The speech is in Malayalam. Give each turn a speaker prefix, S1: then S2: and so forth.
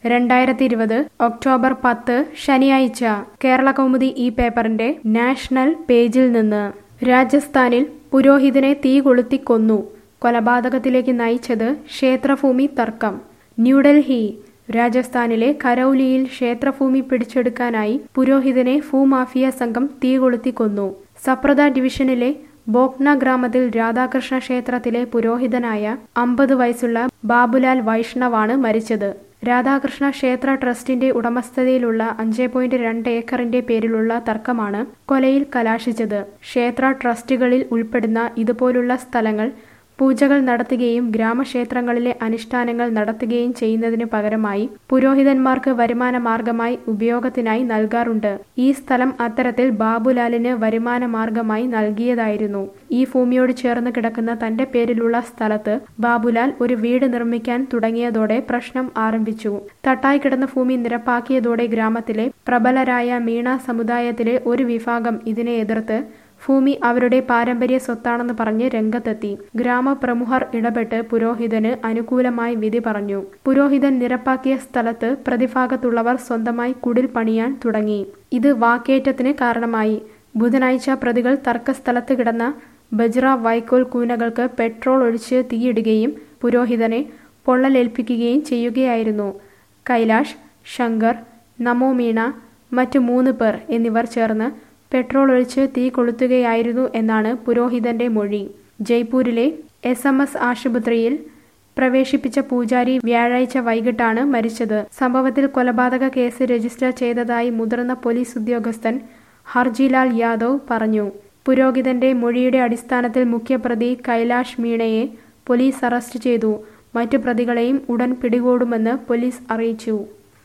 S1: രണ്ടായിരത്തി ഇരുപത് ഒക്ടോബർ പത്ത് ശനിയാഴ്ച കേരള കൗമുദി ഈ പേപ്പറിന്റെ നാഷണൽ പേജിൽ നിന്ന് രാജസ്ഥാനിൽ പുരോഹിതനെ തീ കൊളുത്തി കൊന്നു കൊലപാതകത്തിലേക്ക് നയിച്ചത് ക്ഷേത്രഭൂമി തർക്കം ന്യൂഡൽഹി രാജസ്ഥാനിലെ കരൌലിയിൽ ക്ഷേത്രഭൂമി പിടിച്ചെടുക്കാനായി പുരോഹിതനെ ഭൂമാഫിയ സംഘം തീ കൊളുത്തി കൊന്നു സപ്രദ ഡിവിഷനിലെ ബോക്ന ഗ്രാമത്തിൽ രാധാകൃഷ്ണ ക്ഷേത്രത്തിലെ പുരോഹിതനായ അമ്പത് വയസ്സുള്ള ബാബുലാൽ വൈഷ്ണവാണ് മരിച്ചത് രാധാകൃഷ്ണ ക്ഷേത്ര ട്രസ്റ്റിന്റെ ഉടമസ്ഥതയിലുള്ള അഞ്ച് പോയിന്റ് രണ്ട് ഏക്കറിന്റെ പേരിലുള്ള തർക്കമാണ് കൊലയിൽ കലാശിച്ചത് ക്ഷേത്ര ട്രസ്റ്റുകളിൽ ഉൾപ്പെടുന്ന ഇതുപോലുള്ള സ്ഥലങ്ങൾ പൂജകൾ നടത്തുകയും ഗ്രാമക്ഷേത്രങ്ങളിലെ അനുഷ്ഠാനങ്ങൾ നടത്തുകയും ചെയ്യുന്നതിനു പകരമായി പുരോഹിതന്മാർക്ക് വരുമാന മാർഗമായി ഉപയോഗത്തിനായി നൽകാറുണ്ട് ഈ സ്ഥലം അത്തരത്തിൽ ബാബുലാലിന് വരുമാന മാർഗമായി നൽകിയതായിരുന്നു ഈ ഭൂമിയോട് ചേർന്ന് കിടക്കുന്ന തന്റെ പേരിലുള്ള സ്ഥലത്ത് ബാബുലാൽ ഒരു വീട് നിർമ്മിക്കാൻ തുടങ്ങിയതോടെ പ്രശ്നം ആരംഭിച്ചു തട്ടായി കിടന്ന ഭൂമി നിരപ്പാക്കിയതോടെ ഗ്രാമത്തിലെ പ്രബലരായ മീണ സമുദായത്തിലെ ഒരു വിഭാഗം ഇതിനെ എതിർത്ത് ഭൂമി അവരുടെ പാരമ്പര്യ സ്വത്താണെന്ന് പറഞ്ഞ് രംഗത്തെത്തി ഗ്രാമപ്രമുഖർ ഇടപെട്ട് പുരോഹിതന് അനുകൂലമായി വിധി പറഞ്ഞു പുരോഹിതൻ നിരപ്പാക്കിയ സ്ഥലത്ത് പ്രതിഭാഗത്തുള്ളവർ സ്വന്തമായി കുടിൽ പണിയാൻ തുടങ്ങി ഇത് വാക്കേറ്റത്തിന് കാരണമായി ബുധനാഴ്ച പ്രതികൾ തർക്കസ്ഥലത്ത് കിടന്ന ബജ്ര വൈക്കോൽ കൂനകൾക്ക് പെട്രോൾ ഒഴിച്ച് തീയിടുകയും പുരോഹിതനെ പൊള്ളലേൽപ്പിക്കുകയും ചെയ്യുകയായിരുന്നു കൈലാഷ് ശങ്കർ നമോമീണ മറ്റു മൂന്ന് പേർ എന്നിവർ ചേർന്ന് പെട്രോൾ ഒഴിച്ച് തീ കൊളുത്തുകയായിരുന്നു എന്നാണ് പുരോഹിതന്റെ മൊഴി ജയ്പൂരിലെ എസ് എം എസ് ആശുപത്രിയിൽ പ്രവേശിപ്പിച്ച പൂജാരി വ്യാഴാഴ്ച വൈകിട്ടാണ് മരിച്ചത് സംഭവത്തിൽ കൊലപാതക കേസ് രജിസ്റ്റർ ചെയ്തതായി മുതിർന്ന പോലീസ് ഉദ്യോഗസ്ഥൻ ഹർജിലാൽ യാദവ് പറഞ്ഞു പുരോഹിതന്റെ മൊഴിയുടെ അടിസ്ഥാനത്തിൽ മുഖ്യപ്രതി കൈലാഷ് മീണയെ പോലീസ് അറസ്റ്റ് ചെയ്തു മറ്റു പ്രതികളെയും ഉടൻ പിടികൂടുമെന്ന് പോലീസ് അറിയിച്ചു